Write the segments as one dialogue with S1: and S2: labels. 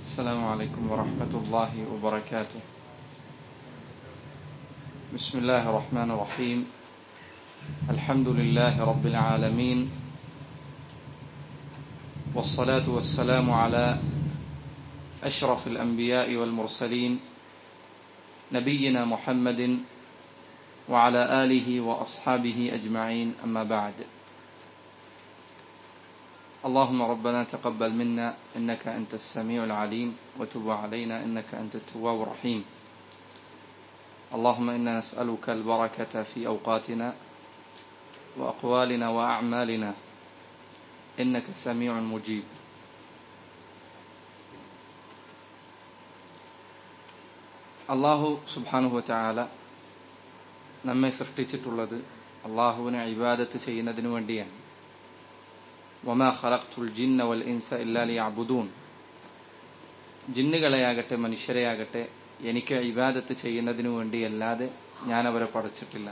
S1: السلام عليكم ورحمة الله وبركاته بسم الله الرحمن الرحيم الحمد لله رب العالمين والصلاة والسلام على أشرف الأنبياء والمرسلين نبينا محمد وعلى آله وأصحابه أجمعين أما بعد اللهم ربنا تقبل منا إنك أنت السميع العليم وتب علينا إنك أنت التواب الرحيم اللهم إنا نسألك البركة في أوقاتنا وأقوالنا وأعمالنا إنك سميع مجيب അള്ളാഹു സുബാനുഹുല നമ്മെ സൃഷ്ടിച്ചിട്ടുള്ളത് അള്ളാഹുവിനെ ഇബാദത്ത് ചെയ്യുന്നതിനു വേണ്ടിയാണ് വമാ ഖലഖ്തുൽ ജിന്ന വൽ ഇൻസ ഇല്ലാ ലിയഅബുദൂൻ ജിന്നുകളെയാകട്ടെ മനുഷ്യരെയാകട്ടെ എനിക്ക് ഇബാദത്ത് ചെയ്യുന്നതിനു വേണ്ടിയല്ലാതെ ഞാൻ അവരെ പഠിച്ചിട്ടില്ല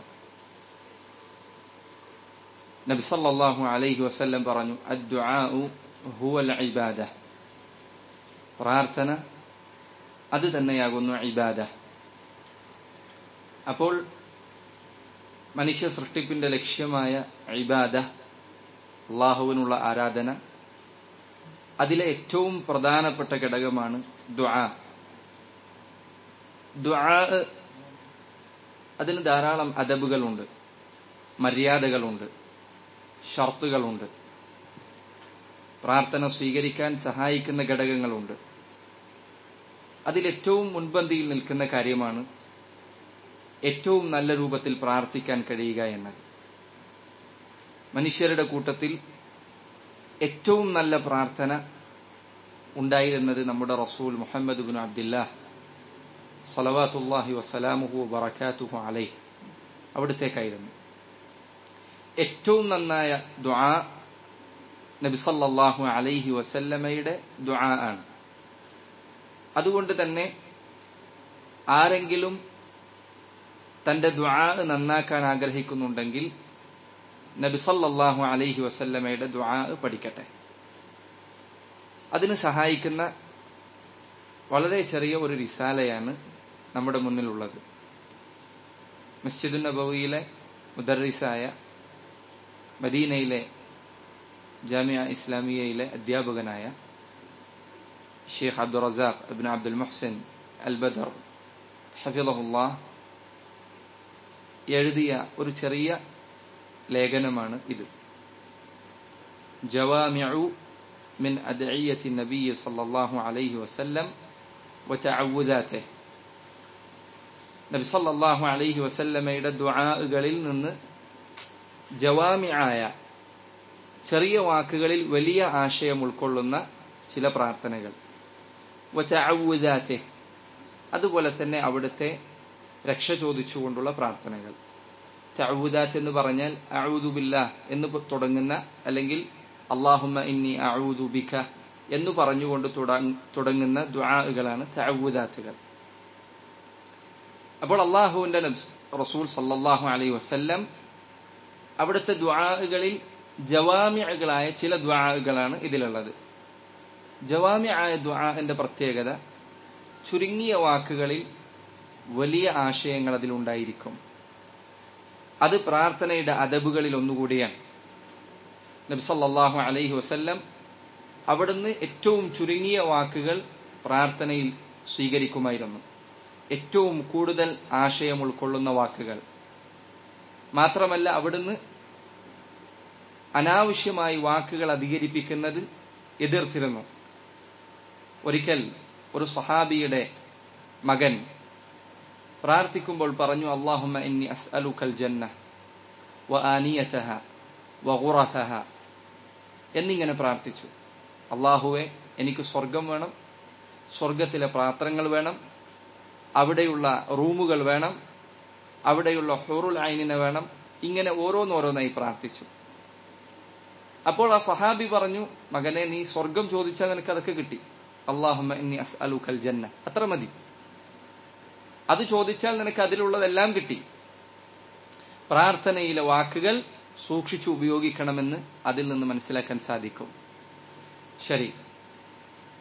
S1: നബി സല്ലല്ലാഹു അലൈഹി വസല്ലം പറഞ്ഞു അദ്ദുആഉ ഹുവൽ ഇബാദ പ്രാർത്ഥന അത് തന്നെയാകുന്നു ഇബാദ അപ്പോൾ മനുഷ്യ സൃഷ്ടിപ്പിന്റെ ലക്ഷ്യമായ ഇബാദ അള്ളാഹുവിനുള്ള ആരാധന അതിലെ ഏറ്റവും പ്രധാനപ്പെട്ട ഘടകമാണ് ദുആ ദുആ അതിന് ധാരാളം അദബുകളുണ്ട് മര്യാദകളുണ്ട് ഷർത്തുകളുണ്ട് പ്രാർത്ഥന സ്വീകരിക്കാൻ സഹായിക്കുന്ന ഘടകങ്ങളുണ്ട് അതിലേറ്റവും മുൻപന്തിയിൽ നിൽക്കുന്ന കാര്യമാണ് ഏറ്റവും നല്ല രൂപത്തിൽ പ്രാർത്ഥിക്കാൻ കഴിയുക എന്നത് മനുഷ്യരുടെ കൂട്ടത്തിൽ ഏറ്റവും നല്ല പ്രാർത്ഥന ഉണ്ടായിരുന്നത് നമ്മുടെ റസൂൽ മുഹമ്മദ് ബിൻ അബ്ദില്ല സലവാത്തുല്ലാഹി വസലാമുഹു ബറക്കാത്തുഹു അലൈ അവിടത്തേക്കായിരുന്നു ഏറ്റവും നന്നായ ദുആ നബി സല്ലല്ലാഹു അലൈഹി വസല്ലമയുടെ ദുആ ആണ് അതുകൊണ്ട് തന്നെ ആരെങ്കിലും തന്റെ ദുആ നന്നാക്കാൻ ആഗ്രഹിക്കുന്നുണ്ടെങ്കിൽ നബി സല്ലല്ലാഹു അലൈഹി വസല്ലമയുടെ ദുആ പഠിക്കട്ടെ അതിന് സഹായിക്കുന്ന വളരെ ചെറിയ ഒരു റിസാലയാണ് നമ്മുടെ മുന്നിലുള്ളത് മസ്ജിദുൻ നബവിയിലെ മുദറിസായ മദീനയിലെ ജാമിയ ഇസ്ലാമിയയിലെ അധ്യാപകനായ ഷെയ്ഖ് അബ്ദുൾ റസാഖ് അബിൻ അബ്ദുൽ മുഹ്സിൻ അൽ ബദർ ഹഫിളഹുല്ലാ എഴുതിയ ഒരു ചെറിയ ലേഖനമാണ് ഇത് ജവാമിഉ മിൻ അദ്ഇയത്തി നബി സല്ലല്ലാഹു അലൈഹി വസല്ലം വതഅവുദാതെ നബി സല്ലല്ലാഹു അലൈഹി വസല്ലമയുടെ ദുആകളിൽ നിന്ന് ജവാമിആയ ചെറിയ വാക്കുകളിൽ വലിയ ആശയം ഉൾക്കൊള്ളുന്ന ചില പ്രാർത്ഥനകൾ വതഅവുദാതെ അതുപോലെ തന്നെ അവിടുത്തെ രക്ഷ ചോദിച്ചുകൊണ്ടുള്ള പ്രാർത്ഥനകൾ തഅവുദാത്ത് എന്ന് പറഞ്ഞാൽ അഊദു ബില്ലാ എന്ന് തുടങ്ങുന്ന അല്ലെങ്കിൽ അള്ളാഹുമ്മ ഇന്നി അഊദു ബിക എന്ന് പറഞ്ഞുകൊണ്ട് തുടങ്ങുന്ന ദുആകളാണ് തഅവുദാത്തുകൾ അപ്പോൾ അള്ളാഹുവിന്റെ റസൂൽ സല്ലല്ലാഹു അലൈഹി വസല്ലം അവിടുത്തെ ദുആകളിൽ ജവാമികളായ ചില ദുആകളാണ് ഇതിലുള്ളത് ജവാമിയായ ദുആന്റെ പ്രത്യേകത ചുരുങ്ങിയ വാക്കുകളിൽ വലിയ ആശയങ്ങൾ അതിലുണ്ടായിരിക്കും അത് പ്രാർത്ഥനയുടെ അദബുകളിൽ ഒന്നുകൂടിയാണ് നബി സല്ലല്ലാഹു അലൈഹി വസല്ലം അവിടുന്ന് ഏറ്റവും ചുരുങ്ങിയ വാക്കുകൾ പ്രാർത്ഥനയിൽ സ്വീകരിക്കുമായിരുന്നു ഏറ്റവും കൂടുതൽ ആശയം ഉൾക്കൊള്ളുന്ന വാക്കുകൾ മാത്രമല്ല അവിടുന്ന് അനാവശ്യമായി വാക്കുകൾ അധികരിപ്പിക്കുന്നത് എതിർത്തിരുന്നു ഒരിക്കൽ ഒരു സഹാബിയുടെ മകൻ പ്രാർത്ഥിക്കുമ്പോൾ പറഞ്ഞു അള്ളാഹുമ്മ ഇന്നി അസ്അലുക്കൽ ജന്ന വ ആനിയതഹ വ ഖുറഫഹ എന്നിങ്ങനെ പ്രാർത്ഥിച്ചു അള്ളാഹുവെ എനിക്ക് സ്വർഗം വേണം സ്വർഗത്തിലെ പാത്രങ്ങൾ വേണം അവിടെയുള്ള റൂമുകൾ വേണം അവിടെയുള്ള ഹോറുൽ ഐനിനെ വേണം ഇങ്ങനെ ഓരോന്നോരോന്നായി പ്രാർത്ഥിച്ചു അപ്പോൾ ആ സഹാബി പറഞ്ഞു മകനെ നീ സ്വർഗം ചോദിച്ചാൽ നിനക്ക് അതൊക്കെ കിട്ടി അള്ളാഹുമ്മ ഇന്നി അസ്അലുക്കൽ ജന്ന അത്ര മതി അത് ചോദിച്ചാൽ നിനക്ക് അതിലുള്ളതെല്ലാം കിട്ടി പ്രാർത്ഥനയിലെ വാക്കുകൾ സൂക്ഷിച്ചു ഉപയോഗിക്കണമെന്ന് അതിൽ നിന്ന് മനസ്സിലാക്കാൻ സാധിക്കും ശരി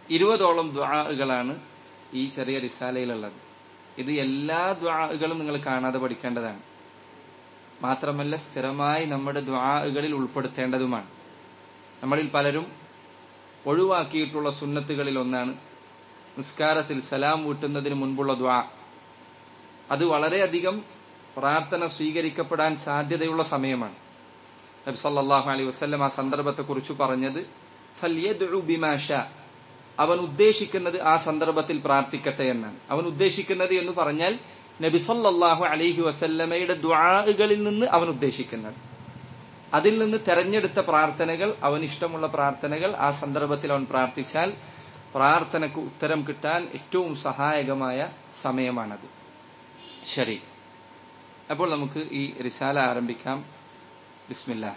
S1: ഇരുപതോളം ദ്വാകളാണ് ഈ ചെറിയ റിസാലയിലുള്ളത് ഇത് എല്ലാ ദ്വാകളും നിങ്ങൾ കാണാതെ പഠിക്കേണ്ടതാണ് മാത്രമല്ല സ്ഥിരമായി നമ്മുടെ ദ്വാകളിൽ ഉൾപ്പെടുത്തേണ്ടതുമാണ് നമ്മളിൽ പലരും ഒഴിവാക്കിയിട്ടുള്ള സുന്നത്തുകളിൽ ഒന്നാണ് നിസ്കാരത്തിൽ സലാം വീട്ടുന്നതിന് മുൻപുള്ള ദ്വാ അത് വളരെയധികം പ്രാർത്ഥന സ്വീകരിക്കപ്പെടാൻ സാധ്യതയുള്ള സമയമാണ് നബി സല്ലല്ലാഹു അലൈഹി വസല്ലം ആ സന്ദർഭത്തെ കുറിച്ച് പറഞ്ഞത് ഫല്യദ്ഉ ബിമാ ഷാ അവൻ ഉദ്ദേശിക്കുന്നത് ആ സന്ദർഭത്തിൽ പ്രാർത്ഥിക്കട്ടെ എന്നാണ് അവൻ ഉദ്ദേശിക്കുന്നത് എന്ന് പറഞ്ഞാൽ നബി സല്ലല്ലാഹു അലൈഹി വസല്ലമയുടെ ദുആകളിൽ നിന്ന് അവൻ ഉദ്ദേശിക്കുന്നത് അതിൽ നിന്ന് തെരഞ്ഞെടുത്ത പ്രാർത്ഥനകൾ അവൻ ഇഷ്ടമുള്ള പ്രാർത്ഥനകൾ ആ സന്ദർഭത്തിൽ അവൻ പ്രാർത്ഥിച്ചാൽ പ്രാർത്ഥനക്ക് ഉത്തരം കിട്ടാൻ ഏറ്റവും സഹായകമായ സമയമാണത് ശരി അപ്പോൾ നമുക്ക് ഈ റിസാല ആരംഭിക്കാം ബിസ്മില്ലാ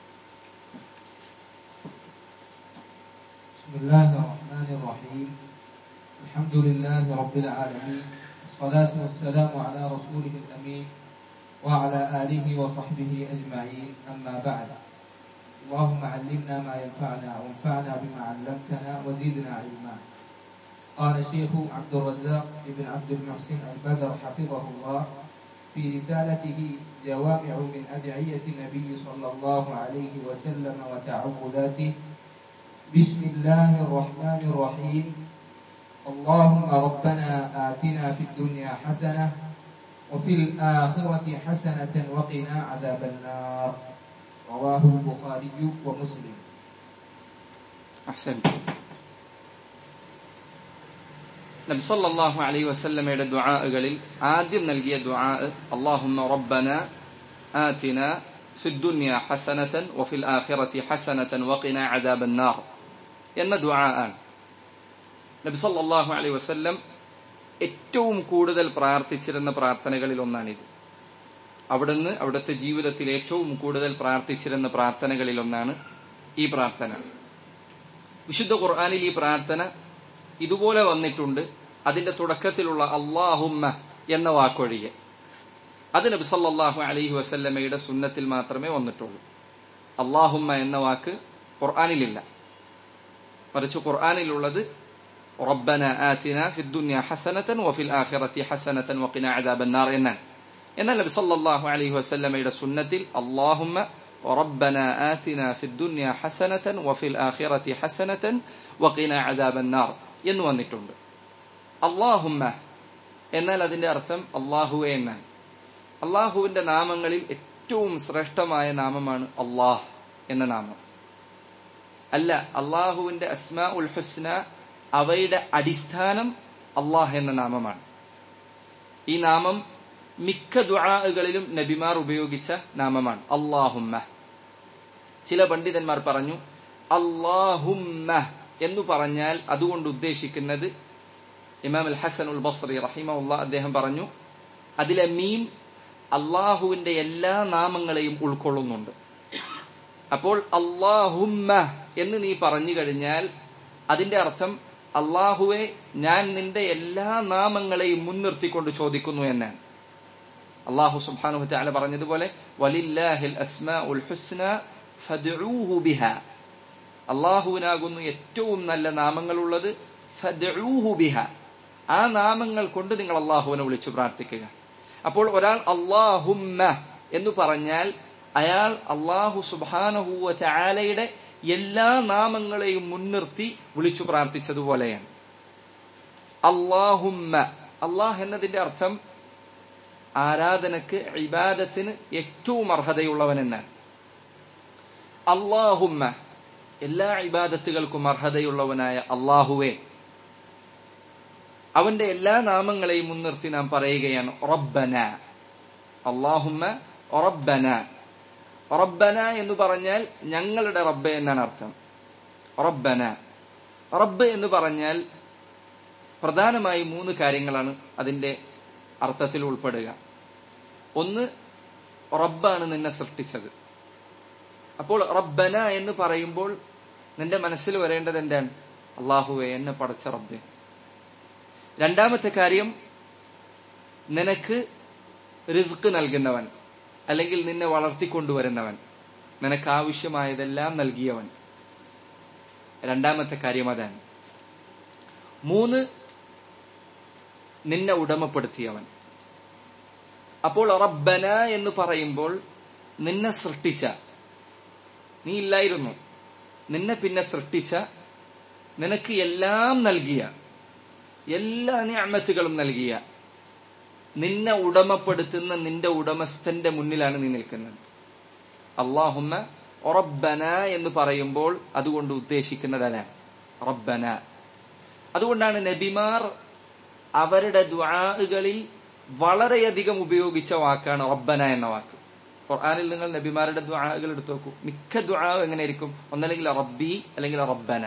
S2: بسم الله الرحمن الرحيم الحمد لله رب العالمين والصلاة والسلام على رسوله الأمين وعلى آله وصحبه أجمعين أما بعد اللهم علمنا ما ينفعنا وانفعنا بما علمتنا وزدنا علما قال الشيخ عبد الرزاق بن عبد المحسن البدر حفظه الله في رسالته جوامع من أدعية النبي صلى الله عليه وسلم وتعوذاته بسم الله الرحمن الرحيم اللهم ربنا آتنا في الدنيا حسنة وفي الآخرة حسنة وقنا عذاب النار رواه البخاري ومسلم
S1: അഹ്സൻ നബി സല്ലല്ലാഹു അലൈഹി വസല്ലമയുടെ ദുആകളിൽ ആദ്യം നൽകിയ ദുആ അല്ലാഹുമ്മ റബ്ബന ആതിന ഫിദ് ദുനിയ ഹസനതൻ വഫിൽ ആഖിറതി ഹസനതൻ വഖിന അദാബൻ നാർ എന്ന ദുആ ആണ് നബി സല്ലല്ലാഹു അലൈഹി വസല്ലം ഏറ്റവും കൂടുതൽ പ്രാർത്ഥിച്ചിരുന്ന പ്രാർത്ഥനകളിൽ ഒന്നാണിത് അവിടുന്ന് അവിടുത്തെ ജീവിതത്തിൽ ഏറ്റവും കൂടുതൽ പ്രാർത്ഥിച്ചിരുന്ന പ്രാർത്ഥനകളിൽ ഒന്നാണ് ഈ പ്രാർത്ഥന വിശുദ്ധ ഖുർആാനിൽ ഈ പ്രാർത്ഥന ഇതുപോലെ വന്നിട്ടുണ്ട് അതിന്റെ തുടക്കത്തിലുള്ള അള്ളാഹുമ്മ എന്ന വാക്കൊഴികെ അത് നബി സല്ലല്ലാഹു അലൈഹി വസല്ലമയുടെ സുന്നത്തിൽ മാത്രമേ വന്നിട്ടുള്ളൂ അള്ളാഹുമ്മ എന്ന വാക്ക് ഖുർആാനിലില്ല മറിച്ച് ഖുർആാനിലുള്ളത് റബ്ബന ആതിന ഫിദ് ദുനിയ ഹസനതൻ വഫിൽ ആഖിറതി ഹസനതൻ വഖിന അദാബൻ നാർ എന്നാണ് എന്നാൽ നബി സല്ലല്ലാഹു അലൈഹി വസല്ലമയുടെ സുന്നത്തിൽ അള്ളാഹുമ്മ ربنا آتنا في الدنيا حسنة وفي الآخرة حسنة وقنا عذاب النار എന്ന് വന്നിട്ടുണ്ട് അള്ളാഹുമ്മ എന്നാൽ അതിന്റെ അർത്ഥം അള്ളാഹുവെ എന്നാണ് അള്ളാഹുവിന്റെ നാമങ്ങളിൽ ഏറ്റവും ശ്രേഷ്ഠമായ നാമമാണ് അള്ളാഹ് എന്ന നാമം അല്ല അള്ളാഹുവിന്റെ അസ്മാ ഉൽ ഹുസ്ന അവയുടെ അടിസ്ഥാനം അള്ളാഹ് എന്ന നാമമാണ് ഈ നാമം മിക്ക ദുആകളിലും നബിമാർ ഉപയോഗിച്ച നാമമാണ് അള്ളാഹുമ്മ ചില പണ്ഡിതന്മാർ പറഞ്ഞു അള്ളാഹുമ്മ എന്ന് പറഞ്ഞാൽ അതുകൊണ്ട് ഉദ്ദേശിക്കുന്നത് ഇമാം അൽ ഹസൻ ഉൽ ബസ്രി റഹിമുള്ള അദ്ദേഹം പറഞ്ഞു അതിലെ മീം അള്ളാഹുവിന്റെ എല്ലാ നാമങ്ങളെയും ഉൾക്കൊള്ളുന്നുണ്ട് അപ്പോൾ അള്ളാഹുമ്മ എന്ന് നീ പറഞ്ഞു കഴിഞ്ഞാൽ അതിന്റെ അർത്ഥം അള്ളാഹുവെ ഞാൻ നിന്റെ എല്ലാ നാമങ്ങളെയും മുൻനിർത്തിക്കൊണ്ട് ചോദിക്കുന്നു എന്നാണ് അള്ളാഹു സുബ്ഹാനഹു തആല പറഞ്ഞതുപോലെ വലില്ലാഹിൽ അസ്മാഉൽ ഹുസ്ന ഫദ്ഊഹു ബിഹ അള്ളാഹുവിനാകുന്നു ഏറ്റവും നല്ല നാമങ്ങളുള്ളത് ഫദ്ഊഹു ബിഹ ആ നാമങ്ങൾ കൊണ്ട് നിങ്ങൾ അള്ളാഹുവിനെ വിളിച്ചു പ്രാർത്ഥിക്കുക അപ്പോൾ ഒരാൾ അള്ളാഹുമ്മ എന്ന് പറഞ്ഞാൽ അയാൾ അള്ളാഹു സുബാനഹുവ ചാലയുടെ എല്ലാ നാമങ്ങളെയും മുൻനിർത്തി വിളിച്ചു പ്രാർത്ഥിച്ചതുപോലെയാണ് അള്ളാഹുമ്മ അള്ളാഹ് എന്നതിന്റെ അർത്ഥം ആരാധനക്ക് ഇബാദത്തിന് ഏറ്റവും അർഹതയുള്ളവൻ എന്നാണ് അള്ളാഹുമ്മ എല്ലാ ഇബാദത്തുകൾക്കും അർഹതയുള്ളവനായ അള്ളാഹുവെ അവന്റെ എല്ലാ നാമങ്ങളെയും മുൻനിർത്തി നാം പറയുകയാണ് റബ്ബന അള്ളാഹുമ്മ റബ്ബന റബ്ബന എന്ന് പറഞ്ഞാൽ ഞങ്ങളുടെ റബ്ബ് എന്നാണ് അർത്ഥം റബ്ബന റബ്ബ് എന്ന് പറഞ്ഞാൽ പ്രധാനമായി മൂന്ന് കാര്യങ്ങളാണ് അതിന്റെ അർത്ഥത്തിൽ ഉൾപ്പെടുക ഒന്ന് റബ്ബാണ് നിന്നെ സൃഷ്ടിച്ചത് അപ്പോൾ റബ്ബന എന്ന് പറയുമ്പോൾ നിന്റെ മനസ്സിൽ വരേണ്ടത് എന്താണ് അള്ളാഹുവെ എന്നെ പടച്ച റബ്ബെ രണ്ടാമത്തെ കാര്യം നിനക്ക് റിസ്ക് നൽകുന്നവൻ അല്ലെങ്കിൽ നിന്നെ വളർത്തിക്കൊണ്ടുവരുന്നവൻ നിനക്ക് ആവശ്യമായതെല്ലാം നൽകിയവൻ രണ്ടാമത്തെ കാര്യം അതാണ് മൂന്ന് നിന്നെ ഉടമപ്പെടുത്തിയവൻ അപ്പോൾ റബ്ബന എന്ന് പറയുമ്പോൾ നിന്നെ സൃഷ്ടിച്ച നീ ഇല്ലായിരുന്നു നിന്നെ പിന്നെ സൃഷ്ടിച്ച നിനക്ക് എല്ലാം നൽകിയ എല്ലാ ഞാമത്തുകളും നൽകിയ നിന്നെ ഉടമപ്പെടുത്തുന്ന നിന്റെ ഉടമസ്ഥന്റെ മുന്നിലാണ് നീ നിൽക്കുന്നത് അള്ളാഹുമ്മ റബ്ബന എന്ന് പറയുമ്പോൾ അതുകൊണ്ട് ഉദ്ദേശിക്കുന്നത് അതാണ് റബ്ബന അതുകൊണ്ടാണ് നബിമാർ അവരുടെ ദ്വാകളിൽ വളരെയധികം ഉപയോഗിച്ച വാക്കാണ് റബ്ബന എന്ന വാക്ക് ഖുർആാനിൽ നിങ്ങൾ നബിമാരുടെ ദ്വാകൾ എടുത്തു നോക്കൂ മിക്ക ദ്വാ എങ്ങനെയായിരിക്കും ഒന്നല്ലെങ്കിൽ റബ്ബി അല്ലെങ്കിൽ റബ്ബന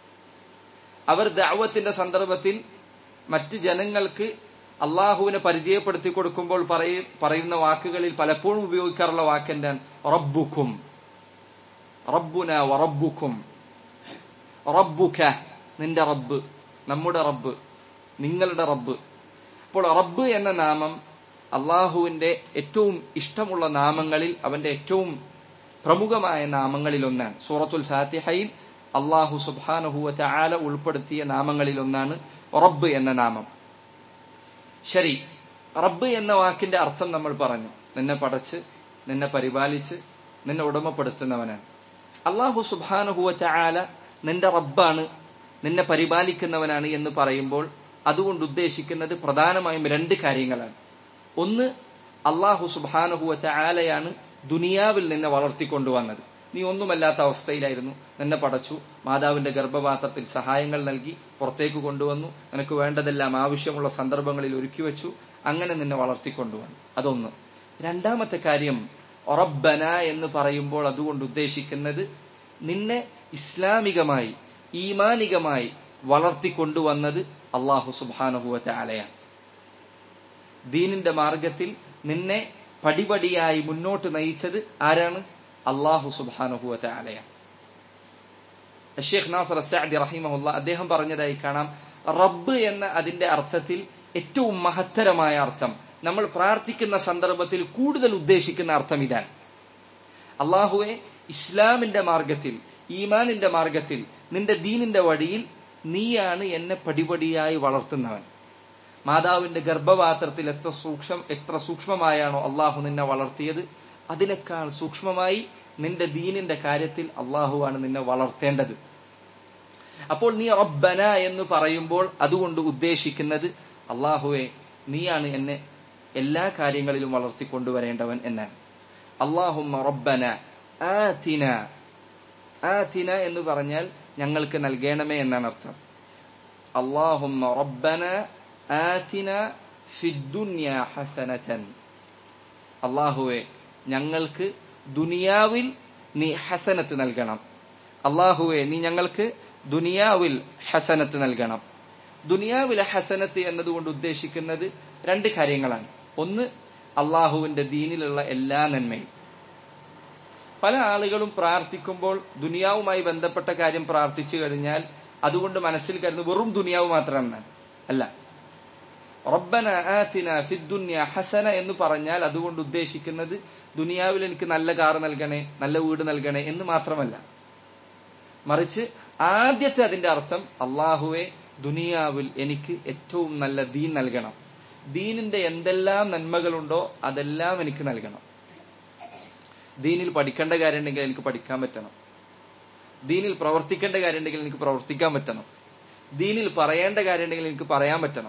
S1: അവർ ദാവത്തിന്റെ സന്ദർഭത്തിൽ മറ്റ് ജനങ്ങൾക്ക് അള്ളാഹുവിനെ പരിചയപ്പെടുത്തി കൊടുക്കുമ്പോൾ പറയുന്ന വാക്കുകളിൽ പലപ്പോഴും ഉപയോഗിക്കാറുള്ള വാക്ക് എന്താണ് റബ്ബുക്കും റബ്ബുന വറബ്ബുക്കും റബ്ബുക നിന്റെ റബ്ബ് നമ്മുടെ റബ്ബ് നിങ്ങളുടെ റബ്ബ് അപ്പോൾ റബ്ബ് എന്ന നാമം അള്ളാഹുവിന്റെ ഏറ്റവും ഇഷ്ടമുള്ള നാമങ്ങളിൽ അവന്റെ ഏറ്റവും പ്രമുഖമായ നാമങ്ങളിൽ ഒന്നാണ് സൂറത്തുൽ ഫാത്തിഹയിൽ അള്ളാഹു സുബാനഹുവ ആല ഉൾപ്പെടുത്തിയ നാമങ്ങളിൽ ഒന്നാണ് റബ്ബ് എന്ന നാമം ശരി റബ്ബ് എന്ന വാക്കിന്റെ അർത്ഥം നമ്മൾ പറഞ്ഞു നിന്നെ പടച്ച് നിന്നെ പരിപാലിച്ച് നിന്നെ ഉടമപ്പെടുത്തുന്നവനാണ് അള്ളാഹു സുബാനുഹുവ ആല നിന്റെ റബ്ബാണ് നിന്നെ പരിപാലിക്കുന്നവനാണ് എന്ന് പറയുമ്പോൾ അതുകൊണ്ട് ഉദ്ദേശിക്കുന്നത് പ്രധാനമായും രണ്ട് കാര്യങ്ങളാണ് ഒന്ന് അള്ളാഹു സുബാനുഹുവ ആലയാണ് ദുനിയാവിൽ നിന്നെ വളർത്തിക്കൊണ്ടുവന്നത് നീ ഒന്നുമല്ലാത്ത അവസ്ഥയിലായിരുന്നു നിന്നെ പടച്ചു മാതാവിന്റെ ഗർഭപാത്രത്തിൽ സഹായങ്ങൾ നൽകി പുറത്തേക്ക് കൊണ്ടുവന്നു നിനക്ക് വേണ്ടതെല്ലാം ആവശ്യമുള്ള സന്ദർഭങ്ങളിൽ ഒരുക്കി വെച്ചു അങ്ങനെ നിന്നെ വളർത്തിക്കൊണ്ടുവന്നു അതൊന്ന് രണ്ടാമത്തെ കാര്യം റബ്ബന എന്ന് പറയുമ്പോൾ അതുകൊണ്ട് ഉദ്ദേശിക്കുന്നത് നിന്നെ ഇസ്ലാമികമായി ഈമാനികമായി വളർത്തിക്കൊണ്ടുവന്നത് അള്ളാഹു സുബാനുഹുവത്തെ ആലയാണ് ദീനിന്റെ മാർഗത്തിൽ നിന്നെ പടിപടിയായി മുന്നോട്ട് നയിച്ചത് ആരാണ് അള്ളാഹു സുബാനുഹുവത്തെ ആലയാണ് ഷെയ്ഖ് നാസർ അസാദി റഹിമഹുല്ല അദ്ദേഹം പറഞ്ഞതായി കാണാം റബ്ബ് എന്ന അതിന്റെ അർത്ഥത്തിൽ ഏറ്റവും മഹത്തരമായ അർത്ഥം നമ്മൾ പ്രാർത്ഥിക്കുന്ന സന്ദർഭത്തിൽ കൂടുതൽ ഉദ്ദേശിക്കുന്ന അർത്ഥം ഇതാണ് അള്ളാഹുവെ ഇസ്ലാമിന്റെ മാർഗത്തിൽ ഈമാനിന്റെ മാർഗത്തിൽ നിന്റെ ദീനിന്റെ വഴിയിൽ നീയാണ് എന്നെ പടിപടിയായി വളർത്തുന്നവൻ മാതാവിന്റെ ഗർഭപാത്രത്തിൽ എത്ര സൂക്ഷ്മ എത്ര സൂക്ഷ്മമായാണോ അള്ളാഹു നിന്നെ വളർത്തിയത് അതിനേക്കാൾ സൂക്ഷ്മമായി നിന്റെ ദീനിന്റെ കാര്യത്തിൽ അള്ളാഹുവാണ് നിന്നെ വളർത്തേണ്ടത് അപ്പോൾ നീ റബ്ബന എന്ന് പറയുമ്പോൾ അതുകൊണ്ട് ഉദ്ദേശിക്കുന്നത് അള്ളാഹുവെ നീയാണ് എന്നെ എല്ലാ കാര്യങ്ങളിലും വളർത്തിക്കൊണ്ടുവരേണ്ടവൻ എന്നാണ് അള്ളാഹുമ്മ റബ്ബന ആതിന ആതിന എന്ന് പറഞ്ഞാൽ ഞങ്ങൾക്ക് നൽകണമേ എന്നാണ് അർത്ഥം അള്ളാഹുമ്മ റബ്ബന ആതിന ഫിദ്ദുന്യ ഹസനതൻ അള്ളാഹുവെ ഞങ്ങൾക്ക് ദുനിയാവിൽ നീ ഹസനത്ത് നൽകണം അള്ളാഹുവെ നീ ഞങ്ങൾക്ക് ദുനിയാവിൽ ഹസനത്ത് നൽകണം ദുനിയാവിലെ ഹസനത്ത് എന്നതുകൊണ്ട് ഉദ്ദേശിക്കുന്നത് രണ്ട് കാര്യങ്ങളാണ് ഒന്ന് അള്ളാഹുവിന്റെ ദീനിലുള്ള എല്ലാ നന്മയും പല ആളുകളും പ്രാർത്ഥിക്കുമ്പോൾ ദുനിയാവുമായി ബന്ധപ്പെട്ട കാര്യം പ്രാർത്ഥിച്ചു കഴിഞ്ഞാൽ അതുകൊണ്ട് മനസ്സിൽ കരുതുന്നു വെറും ദുനിയാവ് മാത്രമാണ് അല്ല റബ്ബന ആതിന ഫിദ്ദുന്യ ഹസന എന്ന് പറഞ്ഞാൽ അതുകൊണ്ട് ഉദ്ദേശിക്കുന്നത് ദുനിയാവിൽ എനിക്ക് നല്ല കാർ നൽകണേ നല്ല വീട് നൽകണേ എന്ന് മാത്രമല്ല മറിച്ച് ആദ്യത്തെ അതിന്റെ അർത്ഥം അള്ളാഹുവെ ദുനിയാവിൽ എനിക്ക് ഏറ്റവും നല്ല ദീൻ നൽകണം ദീനിന്റെ എന്തെല്ലാം നന്മകളുണ്ടോ അതെല്ലാം എനിക്ക് നൽകണം ദീനിൽ പഠിക്കേണ്ട കാര്യമുണ്ടെങ്കിൽ എനിക്ക് പഠിക്കാൻ പറ്റണം ദീനിൽ പ്രവർത്തിക്കേണ്ട കാര്യമുണ്ടെങ്കിൽ എനിക്ക് പ്രവർത്തിക്കാൻ പറ്റണം ദീനിൽ പറയേണ്ട കാര്യമുണ്ടെങ്കിൽ എനിക്ക് പറയാൻ പറ്റണം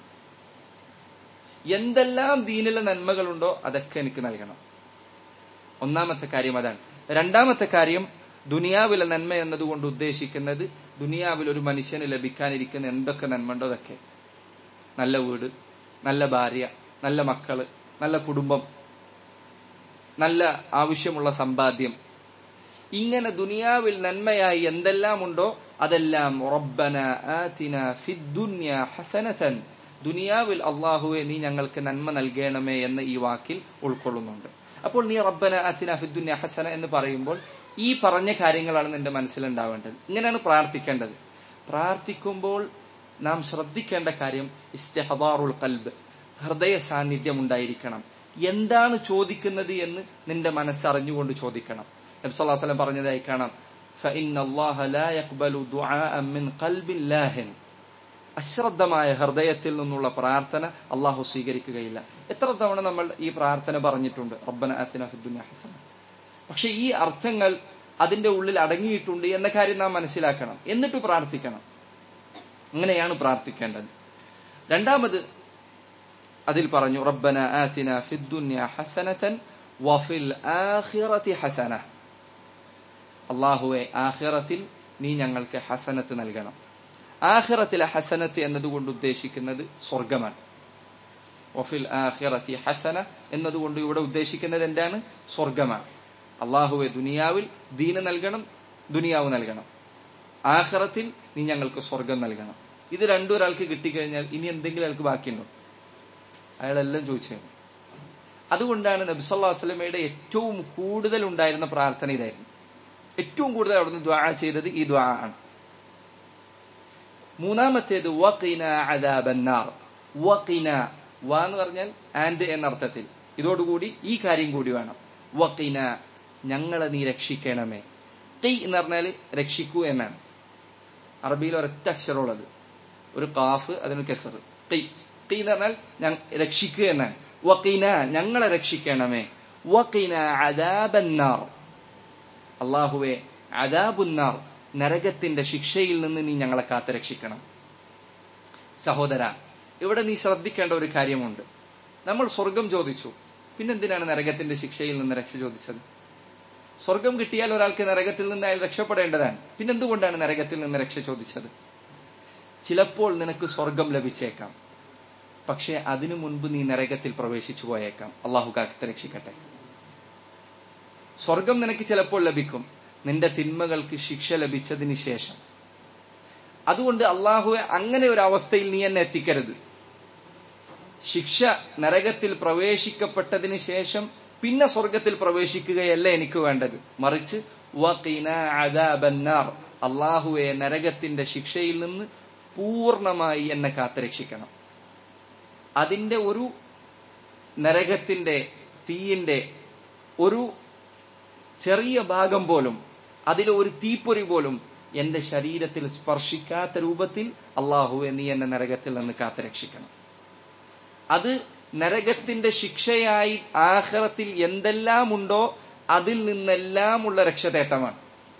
S1: എന്തെല്ലാം ദീനിലെ നന്മകളുണ്ടോ അതൊക്കെ എനിക്ക് നൽകണം ഒന്നാമത്തെ കാര്യം അതാണ് രണ്ടാമത്തെ കാര്യം ദുനിയാവിലെ നന്മ എന്നതുകൊണ്ട് ഉദ്ദേശിക്കുന്നത് ദുനിയാവിൽ ഒരു മനുഷ്യന് ലഭിക്കാനിരിക്കുന്ന എന്തൊക്കെ നന്മണ്ടോ അതൊക്കെ നല്ല വീട് നല്ല ഭാര്യ നല്ല മക്കള് നല്ല കുടുംബം നല്ല ആവശ്യമുള്ള സമ്പാദ്യം ഇങ്ങനെ ദുനിയാവിൽ നന്മയായി എന്തെല്ലാം ഉണ്ടോ അതെല്ലാം റബ്ബന ആതിന ഫിദ്ദുന്യ ഹസനതൻ ദുനിയാവിൽ അള്ളാഹുവെ നീ ഞങ്ങൾക്ക് നന്മ നൽകണമേ എന്ന് ഈ വാക്കിൽ ഉൾക്കൊള്ളുന്നുണ്ട് അപ്പോൾ നീ റബ്ബന ആതിന ഫിദ്ദുന്യ ഹസന എന്ന് പറയുമ്പോൾ ഈ പറഞ്ഞ കാര്യങ്ങളാണ് നിന്റെ മനസ്സിലുണ്ടാവേണ്ടത് ഇങ്ങനെയാണ് പ്രാർത്ഥിക്കേണ്ടത് പ്രാർത്ഥിക്കുമ്പോൾ നാം ശ്രദ്ധിക്കേണ്ട കാര്യം ഇസ്തഹദാറുൽ കൽബ് ഹൃദയ സാന്നിധ്യം ഉണ്ടായിരിക്കണം എന്താണ് ചോദിക്കുന്നത് എന്ന് നിന്റെ മനസ്സറിഞ്ഞുകൊണ്ട് ചോദിക്കണം നബ്സല്ലാസ്ലം പറഞ്ഞതായി കാണാം فإن الله لا يقبل دعاء من قلب لاهن അശ്രദ്ധമായ ഹൃദയത്തിൽ നിന്നുള്ള പ്രാർത്ഥന അള്ളാഹു സ്വീകരിക്കുകയില്ല എത്ര തവണ നമ്മൾ ഈ പ്രാർത്ഥന പറഞ്ഞിട്ടുണ്ട് റബ്ബന ആതിന ഫിദ്ദുനിയ ഹസന പക്ഷെ ഈ അർത്ഥങ്ങൾ അതിന്റെ ഉള്ളിൽ അടങ്ങിയിട്ടുണ്ട് എന്ന കാര്യം നാം മനസ്സിലാക്കണം എന്നിട്ട് പ്രാർത്ഥിക്കണം അങ്ങനെയാണ് പ്രാർത്ഥിക്കേണ്ടത് രണ്ടാമത് അതിൽ പറഞ്ഞു റബ്ബന ആതിന ഫിദ്ദുനിയ ഹസനതൻ വഫിൽ ആഖിറതി ഹസന അള്ളാഹുവെ ആഖിറത്തിൽ നീ ഞങ്ങൾക്ക് ഹസനത്ത് നൽകണം ആഖിറത്തിലെ ഹസനത്ത് എന്നതുകൊണ്ട് ഉദ്ദേശിക്കുന്നത് സ്വർഗമാണ് വഫിൽ ആഖിറത്തി ഹസന എന്നതുകൊണ്ട് ഇവിടെ ഉദ്ദേശിക്കുന്നത് എന്താണ് സ്വർഗമാണ് അള്ളാഹുവെ ദുനിയാവിൽ ദീന് നൽകണം ദുനിയാവ് നൽകണം ആഖിറത്തിൽ നീ ഞങ്ങൾക്ക് സ്വർഗം നൽകണം ഇത് രണ്ടു ഒരാൾക്ക് കിട്ടിക്കഴിഞ്ഞാൽ ഇനി എന്തെങ്കിലും അയാൾക്ക് ബാക്കിയുണ്ടോ അയാളെല്ലാം ചോദിച്ചു അതുകൊണ്ടാണ് നബിസല്ലാ വസ്ലമയുടെ ഏറ്റവും കൂടുതൽ ഉണ്ടായിരുന്ന പ്രാർത്ഥന ഇതായിരുന്നു ഏറ്റവും കൂടുതൽ അവിടുന്ന് ദ്വാ ചെയ്തത് ഈ ദ്വാ ആണ് മൂന്നാമത്തേത് വഖിന അദാബന്നാർ വഖിന വ എന്ന് പറഞ്ഞാൽ ആൻഡ് എന്നർത്ഥത്തിൽ ഇതോടുകൂടി ഈ കാര്യം കൂടി വേണം വഖിന ഞങ്ങളെ നീ രക്ഷിക്കണമേ കൈ എന്ന് പറഞ്ഞാൽ രക്ഷിക്കൂ എന്നാണ് അറബിയിൽ ഒരൊറ്റ അക്ഷരമുള്ളത് ഒരു കാഫ് അതിന് കെസർ കൈ കൈ എന്ന് പറഞ്ഞാൽ ഞാൻ രക്ഷിക്കുക എന്നാണ് വഖിന ഞങ്ങളെ രക്ഷിക്കണമേ വഖിന അദാബന്നാർ അള്ളാഹുവെ അദാബുന്നാർ നരകത്തിന്റെ ശിക്ഷയിൽ നിന്ന് നീ ഞങ്ങളെ കാത്തു രക്ഷിക്കണം സഹോദര ഇവിടെ നീ ശ്രദ്ധിക്കേണ്ട ഒരു കാര്യമുണ്ട് നമ്മൾ സ്വർഗം ചോദിച്ചു പിന്നെന്തിനാണ് നരകത്തിന്റെ ശിക്ഷയിൽ നിന്ന് രക്ഷ ചോദിച്ചത് സ്വർഗം കിട്ടിയാൽ ഒരാൾക്ക് നരകത്തിൽ നിന്ന് അയാൾ രക്ഷപ്പെടേണ്ടതാണ് പിന്നെന്തുകൊണ്ടാണ് നരകത്തിൽ നിന്ന് രക്ഷ ചോദിച്ചത് ചിലപ്പോൾ നിനക്ക് സ്വർഗം ലഭിച്ചേക്കാം പക്ഷെ അതിനു മുൻപ് നീ നരകത്തിൽ പ്രവേശിച്ചു പോയേക്കാം അള്ളാഹു കാക്കത്തെ രക്ഷിക്കട്ടെ സ്വർഗം നിനക്ക് ചിലപ്പോൾ ലഭിക്കും നിന്റെ തിന്മകൾക്ക് ശിക്ഷ ലഭിച്ചതിന് ശേഷം അതുകൊണ്ട് അള്ളാഹുവെ അങ്ങനെ ഒരു അവസ്ഥയിൽ നീ എന്നെ എത്തിക്കരുത് ശിക്ഷ നരകത്തിൽ പ്രവേശിക്കപ്പെട്ടതിന് ശേഷം പിന്നെ സ്വർഗത്തിൽ പ്രവേശിക്കുകയല്ല എനിക്ക് വേണ്ടത് മറിച്ച് അള്ളാഹുവെ നരകത്തിന്റെ ശിക്ഷയിൽ നിന്ന് പൂർണ്ണമായി എന്നെ കാത്തുരക്ഷിക്കണം അതിന്റെ ഒരു നരകത്തിന്റെ തീയിന്റെ ഒരു ചെറിയ ഭാഗം പോലും അതിലെ ഒരു തീപ്പൊരി പോലും എന്റെ ശരീരത്തിൽ സ്പർശിക്കാത്ത രൂപത്തിൽ അള്ളാഹുവെ നീ എന്നെ നരകത്തിൽ നിന്ന് കാത്തുരക്ഷിക്കണം അത് നരകത്തിന്റെ ശിക്ഷയായി ആഹ്റത്തിൽ എന്തെല്ലാം ഉണ്ടോ അതിൽ നിന്നെല്ലാമുള്ള രക്ഷതേട്ടമാണ്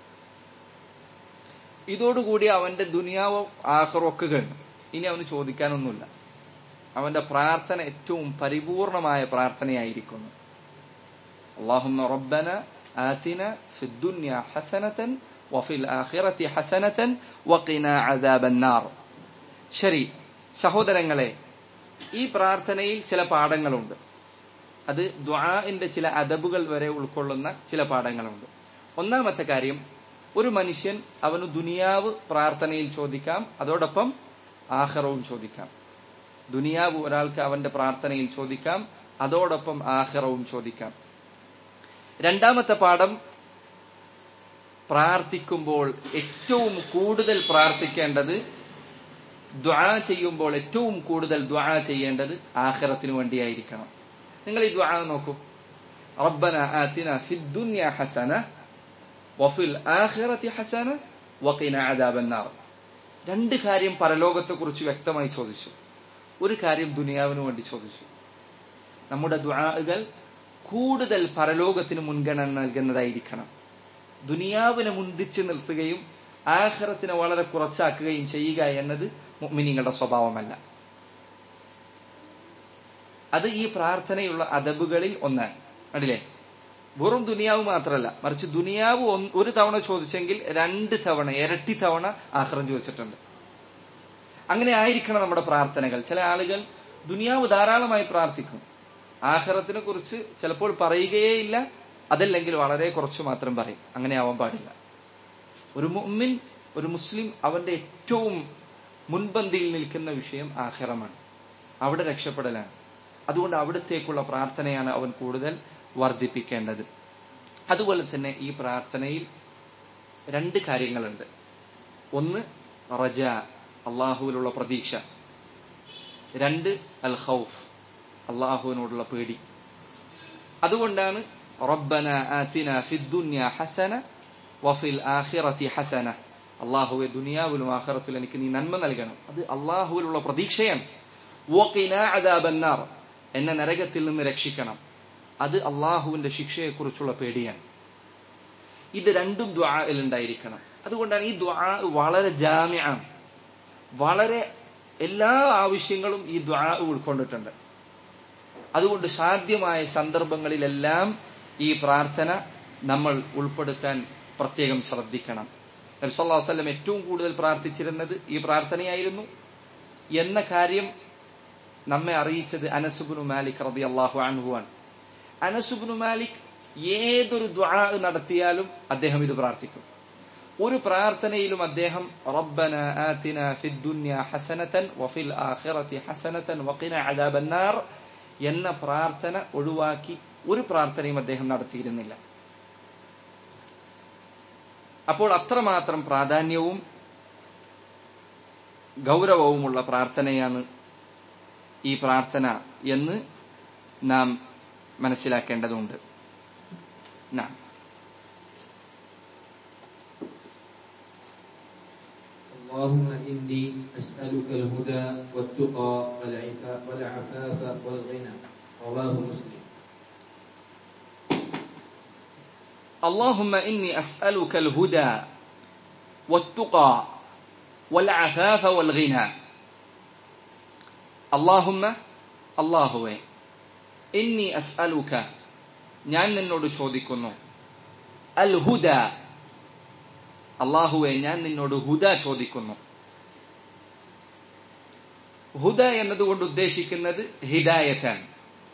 S1: ഇതോടുകൂടി അവന്റെ ദുനിയാവോ ആഹ്റൊക്കെ കഴിഞ്ഞു ഇനി അവന് ചോദിക്കാനൊന്നുമില്ല അവന്റെ പ്രാർത്ഥന ഏറ്റവും പരിപൂർണമായ പ്രാർത്ഥനയായിരിക്കുന്നു അള്ളാഹുമ്മ റബ്ബന آتنا في الدنيا حسنة وفي الآخرة حسنة وقنا عذاب النار ശരി സഹോദരങ്ങളെ ഈ പ്രാർത്ഥനയിൽ ചില പാഠങ്ങളുണ്ട് അത് ദ്വാന്റെ ചില അദബുകൾ വരെ ഉൾക്കൊള്ളുന്ന ചില പാഠങ്ങളുണ്ട് ഒന്നാമത്തെ കാര്യം ഒരു മനുഷ്യൻ അവന് ദുനിയാവ് പ്രാർത്ഥനയിൽ ചോദിക്കാം അതോടൊപ്പം ആഹ്റവും ചോദിക്കാം ദുനിയാവ് ഒരാൾക്ക് അവന്റെ പ്രാർത്ഥനയിൽ ചോദിക്കാം അതോടൊപ്പം ആഹ്റവും ചോദിക്കാം രണ്ടാമത്തെ പാഠം പ്രാർത്ഥിക്കുമ്പോൾ ഏറ്റവും കൂടുതൽ പ്രാർത്ഥിക്കേണ്ടത് ദ്വാ ചെയ്യുമ്പോൾ ഏറ്റവും കൂടുതൽ ദ്വാ ചെയ്യേണ്ടത് ആഖിറത്തിന് വേണ്ടിയായിരിക്കണം നിങ്ങൾ ഈ ദ്വാ നോക്കൂ റബ്ബന ആതിന ഫിദ്ദുനിയ ഹസന വഫിൽ ആഖിറതി ഹസന വഖിന അദാബന്നാർ രണ്ട് കാര്യം പരലോകത്തെ കുറിച്ച് വ്യക്തമായി ചോദിച്ചു ഒരു കാര്യം ദുനിയാവിന് വേണ്ടി ചോദിച്ചു നമ്മുടെ ദ്വാകൾ കൂടുതൽ പരലോകത്തിന് മുൻഗണന നൽകുന്നതായിരിക്കണം ദുനിയാവിനെ മുന്തിച്ച് നിർത്തുകയും ആഹ്റത്തിനെ വളരെ കുറച്ചാക്കുകയും ചെയ്യുക എന്നത് മിനിങ്ങളുടെ സ്വഭാവമല്ല അത് ഈ പ്രാർത്ഥനയുള്ള അദബുകളിൽ ഒന്നാണ് കണ്ടില്ലേ വെറും ദുനിയാവ് മാത്രമല്ല മറിച്ച് ദുനിയാവ് ഒരു തവണ ചോദിച്ചെങ്കിൽ രണ്ട് തവണ ഇരട്ടി തവണ ആഹ്റം ചോദിച്ചിട്ടുണ്ട് അങ്ങനെ ആയിരിക്കണം നമ്മുടെ പ്രാർത്ഥനകൾ ചില ആളുകൾ ദുനിയാവ് ധാരാളമായി പ്രാർത്ഥിക്കും ആഹ്റത്തിനെ കുറിച്ച് ചിലപ്പോൾ പറയുകയേ ഇല്ല അതല്ലെങ്കിൽ വളരെ കുറച്ച് മാത്രം പറയും അങ്ങനെ ആവാൻ പാടില്ല ഒരു മുമ്മിൻ ഒരു മുസ്ലിം അവന്റെ ഏറ്റവും മുൻപന്തിയിൽ നിൽക്കുന്ന വിഷയം ആഹ്റമാണ് അവിടെ രക്ഷപ്പെടലാണ് അതുകൊണ്ട് അവിടത്തേക്കുള്ള പ്രാർത്ഥനയാണ് അവൻ കൂടുതൽ വർദ്ധിപ്പിക്കേണ്ടത് അതുപോലെ തന്നെ ഈ പ്രാർത്ഥനയിൽ രണ്ട് കാര്യങ്ങളുണ്ട് ഒന്ന് റജ അള്ളാഹുവിലുള്ള പ്രതീക്ഷ രണ്ട് അൽ ഖൗഫ് അള്ളാഹുവിനോടുള്ള പേടി അതുകൊണ്ടാണ് റബ്ബന ആതിന ഫിദ്ദുന്യ ഹസന വഫിൽ ആഖിറതി ഹസന അള്ളാഹുവെ ദുനിയാവിലും ആഖിറത്തിലും എനിക്ക് നീ നന്മ നൽകണം അത് അള്ളാഹുവിലുള്ള പ്രതീക്ഷയാണ് വഖിനാ അദാബന്നാർ എന്നെ നരകത്തിൽ നിന്ന് രക്ഷിക്കണം അത് അള്ളാഹുവിന്റെ ശിക്ഷയെക്കുറിച്ചുള്ള പേടിയാണ് ഇത് രണ്ടും ദ്വായിൽ ഉണ്ടായിരിക്കണം അതുകൊണ്ടാണ് ഈ ദ്വാ വളരെ ജാമ്യാണ് വളരെ എല്ലാ ആവശ്യങ്ങളും ഈ ദ്വാ ഉൾക്കൊണ്ടിട്ടുണ്ട് അതുകൊണ്ട് സാധ്യമായ സന്ദർഭങ്ങളിലെല്ലാം ഈ പ്രാർത്ഥന നമ്മൾ ഉൾപ്പെടുത്താൻ പ്രത്യേകം ശ്രദ്ധിക്കണം നബ്സല്ലാ വല്ലം ഏറ്റവും കൂടുതൽ പ്രാർത്ഥിച്ചിരുന്നത് ഈ പ്രാർത്ഥനയായിരുന്നു എന്ന കാര്യം നമ്മെ അറിയിച്ചത് അനസുബുനു മാലിക് റതി അള്ളാഹു അൻഹുവാൻ അനസുബുനു മാലിക് ഏതൊരു ദ്വാ നടത്തിയാലും അദ്ദേഹം ഇത് പ്രാർത്ഥിക്കും ഒരു പ്രാർത്ഥനയിലും അദ്ദേഹം റബ്ബന ആതിന ഫിദ്ദുന്യ ഹസനതൻ വഫിൽ ആഖിറതി ഹസനതൻ വഖിന അദാബന്നാർ എന്ന പ്രാർത്ഥന ഒഴിവാക്കി ഒരു പ്രാർത്ഥനയും അദ്ദേഹം നടത്തിയിരുന്നില്ല അപ്പോൾ അത്രമാത്രം പ്രാധാന്യവും ഗൗരവവുമുള്ള പ്രാർത്ഥനയാണ് ഈ പ്രാർത്ഥന എന്ന് നാം മനസ്സിലാക്കേണ്ടതുണ്ട് നാം
S2: اللهم إني أسألك الهدى والتقى والعفا- والعفاف والغنى رواه مسلم
S1: اللهم إني أسألك الهدى والتقى والعفاف والغنى اللهم അള്ളാഹുവെ ഇന്നി അസ്അലുക ഞാൻ നിന്നോട് ചോദിക്കുന്നു അൽ ഹുദ അള്ളാഹുവെ ഞാൻ നിന്നോട് ഹുദ ചോദിക്കുന്നു ഹുദ എന്നതുകൊണ്ട് ഉദ്ദേശിക്കുന്നത് ഹിദായത്താണ്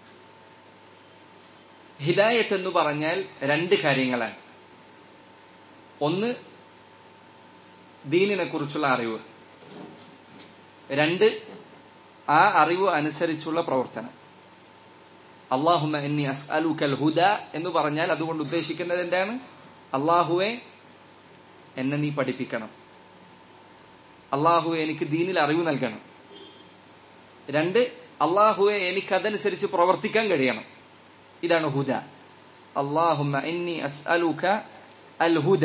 S1: ഹിദായത്ത് എന്ന് പറഞ്ഞാൽ രണ്ട് കാര്യങ്ങളാണ് ഒന്ന് ദീനിനെ കുറിച്ചുള്ള അറിവ് രണ്ട് ആ അറിവ് അനുസരിച്ചുള്ള പ്രവർത്തനം അള്ളാഹുമ എന്നി അസ്അലുക്കൽ ഹുദ എന്ന് പറഞ്ഞാൽ അതുകൊണ്ട് ഉദ്ദേശിക്കുന്നത് എന്താണ് അള്ളാഹുവെ എന്നെ നീ പഠിപ്പിക്കണം അള്ളാഹുവെ എനിക്ക് ദീനിൽ അറിവ് നൽകണം രണ്ട് അള്ളാഹുവെ എനിക്കതനുസരിച്ച് പ്രവർത്തിക്കാൻ കഴിയണം ഇതാണ് ഹുദ അള്ളാഹുമ്മ ഇന്നി അസ്അലുക അൽ ഹുദ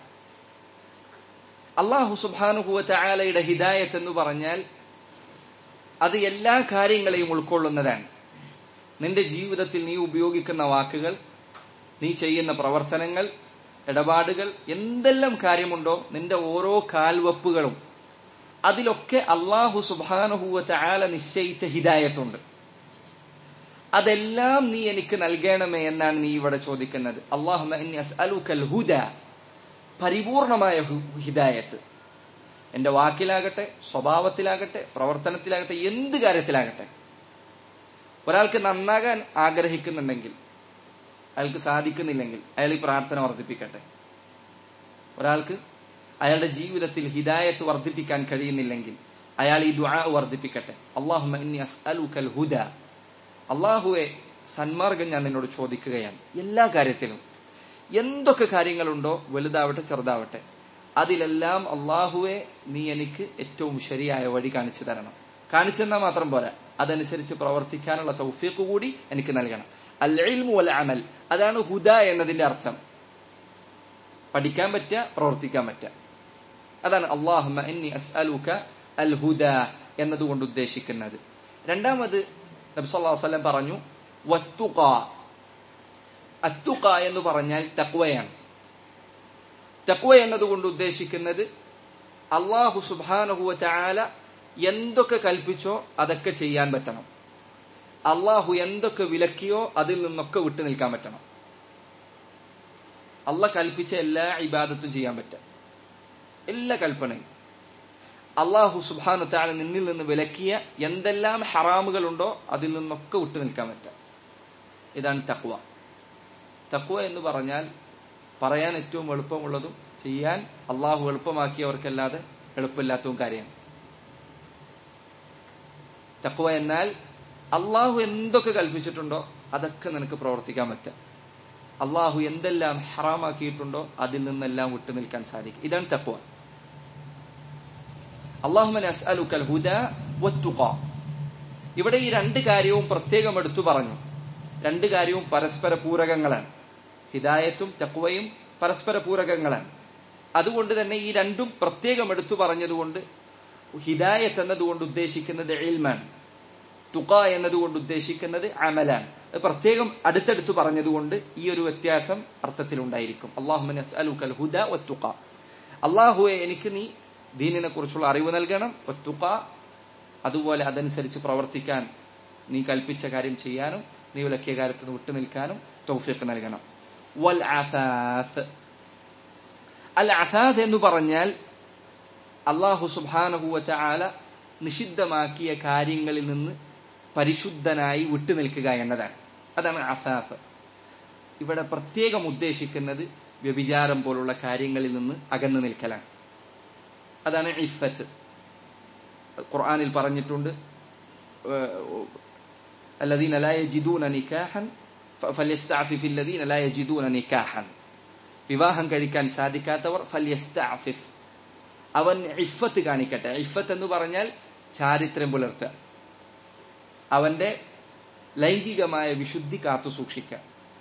S1: അള്ളാഹു സുബാനുഹുവ ചായാലയുടെ ഹിദായത്ത് എന്ന് പറഞ്ഞാൽ അത് എല്ലാ കാര്യങ്ങളെയും ഉൾക്കൊള്ളുന്നതാണ് നിന്റെ ജീവിതത്തിൽ നീ ഉപയോഗിക്കുന്ന വാക്കുകൾ നീ ചെയ്യുന്ന പ്രവർത്തനങ്ങൾ ഇടപാടുകൾ എന്തെല്ലാം കാര്യമുണ്ടോ നിന്റെ ഓരോ കാൽവപ്പുകളും അതിലൊക്കെ അള്ളാഹു സുബാനുഹൂവത്തെ ആല നിശ്ചയിച്ച ഹിദായത്തുണ്ട് അതെല്ലാം നീ എനിക്ക് നൽകണമേ എന്നാണ് നീ ഇവിടെ ചോദിക്കുന്നത് അള്ളാഹു ഹുദ പരിപൂർണമായ ഹിദായത്ത് എന്റെ വാക്കിലാകട്ടെ സ്വഭാവത്തിലാകട്ടെ പ്രവർത്തനത്തിലാകട്ടെ എന്ത് കാര്യത്തിലാകട്ടെ ഒരാൾക്ക് നന്നാകാൻ ആഗ്രഹിക്കുന്നുണ്ടെങ്കിൽ അയാൾക്ക് സാധിക്കുന്നില്ലെങ്കിൽ അയാൾ ഈ പ്രാർത്ഥന വർദ്ധിപ്പിക്കട്ടെ ഒരാൾക്ക് അയാളുടെ ജീവിതത്തിൽ ഹിദായത്ത് വർദ്ധിപ്പിക്കാൻ കഴിയുന്നില്ലെങ്കിൽ അയാൾ ഈ ദുആ വർദ്ധിപ്പിക്കട്ടെ അള്ളാഹു ഹുദ അള്ളാഹുവെ സന്മാർഗം ഞാൻ നിന്നോട് ചോദിക്കുകയാണ് എല്ലാ കാര്യത്തിലും എന്തൊക്കെ കാര്യങ്ങളുണ്ടോ വലുതാവട്ടെ ചെറുതാവട്ടെ അതിലെല്ലാം അള്ളാഹുവെ നീ എനിക്ക് ഏറ്റവും ശരിയായ വഴി കാണിച്ചു തരണം കാണിച്ചെന്നാൽ മാത്രം പോരാ അതനുസരിച്ച് പ്രവർത്തിക്കാനുള്ള തൗഫീഖ് കൂടി എനിക്ക് നൽകണം അൽ ഇൽമു വൽ അമൽ അതാണ് ഹുദ എന്നതിന്റെ അർത്ഥം പഠിക്കാൻ പറ്റുക പ്രവർത്തിക്കാൻ പറ്റുക അതാണ് അള്ളാഹുമ എന്നി അസ്അലുക അൽ ഹുദ എന്നതുകൊണ്ട് ഉദ്ദേശിക്കുന്നത് രണ്ടാമത് നബി സല്ലല്ലാഹു അലൈഹി വസല്ലം പറഞ്ഞു വത്തുക അത്തുക എന്ന് പറഞ്ഞാൽ തക്വയാണ് തക്വ എന്നതുകൊണ്ട് ഉദ്ദേശിക്കുന്നത് അള്ളാഹു സുബാനഹുവ ചാല എന്തൊക്കെ കൽപ്പിച്ചോ അതൊക്കെ ചെയ്യാൻ പറ്റണം അള്ളാഹു എന്തൊക്കെ വിലക്കിയോ അതിൽ നിന്നൊക്കെ വിട്ടു നിൽക്കാൻ പറ്റണം അല്ല കൽപ്പിച്ച എല്ലാ ഇബാദത്തും ചെയ്യാൻ പറ്റും എല്ലാ കൽപ്പനയും അള്ളാഹു സുബാനു താഴെ നിന്നിൽ നിന്ന് വിലക്കിയ എന്തെല്ലാം ഹറാമുകളുണ്ടോ അതിൽ നിന്നൊക്കെ വിട്ടു നിൽക്കാൻ പറ്റും ഇതാണ് തക്വ തക്വ എന്ന് പറഞ്ഞാൽ പറയാൻ ഏറ്റവും എളുപ്പമുള്ളതും ചെയ്യാൻ അള്ളാഹു എളുപ്പമാക്കിയവർക്കല്ലാതെ എളുപ്പമില്ലാത്തതും കാര്യമാണ് തക്വ എന്നാൽ അള്ളാഹു എന്തൊക്കെ കൽപ്പിച്ചിട്ടുണ്ടോ അതൊക്കെ നിനക്ക് പ്രവർത്തിക്കാൻ പറ്റും അള്ളാഹു എന്തെല്ലാം ഹറാമാക്കിയിട്ടുണ്ടോ അതിൽ നിന്നെല്ലാം വിട്ടു നിൽക്കാൻ സാധിക്കും ഇതാണ് തക്വ അള്ളാഹുമ ഇവിടെ ഈ രണ്ട് കാര്യവും പ്രത്യേകം എടുത്തു പറഞ്ഞു രണ്ട് കാര്യവും പരസ്പര പൂരകങ്ങളാണ് ഹിദായത്തും തക്വയും പരസ്പര പൂരകങ്ങളാണ് അതുകൊണ്ട് തന്നെ ഈ രണ്ടും പ്രത്യേകം എടുത്തു പറഞ്ഞതുകൊണ്ട് ഹിദായത്ത് എന്നതുകൊണ്ട് ഉദ്ദേശിക്കുന്നത് ഇൽമാണ് തുക എന്നതുകൊണ്ട് ഉദ്ദേശിക്കുന്നത് അമലാണ് അത് പ്രത്യേകം അടുത്തടുത്ത് പറഞ്ഞതുകൊണ്ട് ഈ ഒരു വ്യത്യാസം അർത്ഥത്തിലുണ്ടായിരിക്കും അള്ളാഹുൽ ഹുദ ഒത്തുക അള്ളാഹുവെ എനിക്ക് നീ ദീനിനെ കുറിച്ചുള്ള അറിവ് നൽകണം ഒത്തുക അതുപോലെ അതനുസരിച്ച് പ്രവർത്തിക്കാൻ നീ കൽപ്പിച്ച കാര്യം ചെയ്യാനും നീ വിലക്കിയ കാര്യത്തിന് വിട്ടുനിൽക്കാനും തൗഫീഖ് നൽകണം വൽ അഫാഫ് അൽ അഫാഫ് എന്ന് പറഞ്ഞാൽ അള്ളാഹു സുബാനഹുവറ്റ ആല നിഷിദ്ധമാക്കിയ കാര്യങ്ങളിൽ നിന്ന് പരിശുദ്ധനായി വിട്ടുനിൽക്കുക എന്നതാണ് അതാണ് അഫാഫ് ഇവിടെ പ്രത്യേകം ഉദ്ദേശിക്കുന്നത് വ്യഭിചാരം പോലുള്ള കാര്യങ്ങളിൽ നിന്ന് അകന്നു നിൽക്കലാണ് അതാണ് ഇഫത്ത് ഖുർആനിൽ പറഞ്ഞിട്ടുണ്ട് الذين لا يجدون نكاحا فليستعفف الذين لا يجدون نكاحا വിവാഹം കഴിക്കാൻ സാധിക്കാത്തവർ ഫല്യസ്തഅഫിഫ് അവൻ ഇഫത്ത് കാണിക്കട്ടെ ഇഫത്ത് എന്ന് പറഞ്ഞാൽ ചാരിത്രം പുലർത്തുക അവന്റെ ലൈംഗികമായ വിശുദ്ധി കാത്തു സൂക്ഷിക്കുക